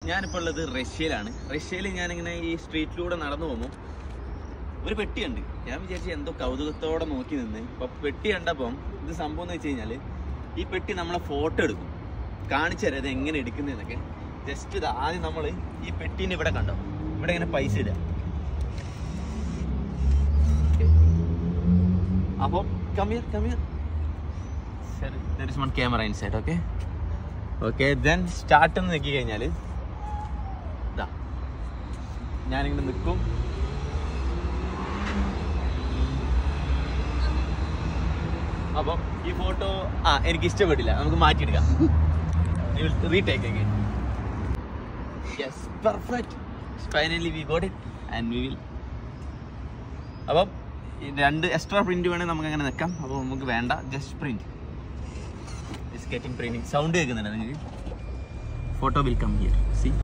ഞാനിപ്പോൾ ഉള്ളത് റഷ്യയിലാണ് റഷ്യയിൽ ഞാനിങ്ങനെ ഈ സ്ട്രീറ്റിലൂടെ നടന്നു പോകുമ്പോൾ ഒരു പെട്ടിയുണ്ട് ഞാൻ വിചാരിച്ചു എന്തോ കൗതുകത്തോടെ നോക്കി നിന്ന് അപ്പൊ പെട്ടി കണ്ടപ്പം ഇത് സംഭവം എന്ന് വെച്ച് കഴിഞ്ഞാല് ഈ പെട്ടി നമ്മളെ ഫോട്ടോ എടുക്കും കാണിച്ചു തരാം ഇത് എങ്ങനെ എടുക്കുന്നതെന്നൊക്കെ ജസ്റ്റ് ഇത് ആദ്യം നമ്മൾ ഈ പെട്ടീനെ ഇവിടെ കണ്ടോ ഇവിടെ ഇങ്ങനെ പൈസ ഇടുക അപ്പോൾ കമ്മിയർ കമ്മിയർ ശരി there is one camera inside okay okay then start എന്ന് നോക്കി കഴിഞ്ഞാൽ ഇതാ ഞാനിങ്ങനെ നിൽക്കും അപ്പം ഈ ഫോട്ടോ ആ എനിക്ക് ഇഷ്ടപ്പെട്ടില്ല നമുക്ക് മാറ്റിയെടുക്കാം retake again yes perfect finally we got it and we will അപ്പം ഈ രണ്ട് എക്സ്ട്രാ പ്രിന്റ് വേണമെങ്കിൽ നമുക്ക് അങ്ങനെ നിൽക്കാം അപ്പോൾ നമുക്ക് വേണ്ട just print is getting printing sound കേൾക്കുന്നുണ്ട് നിങ്ങൾക്ക് photo will come here C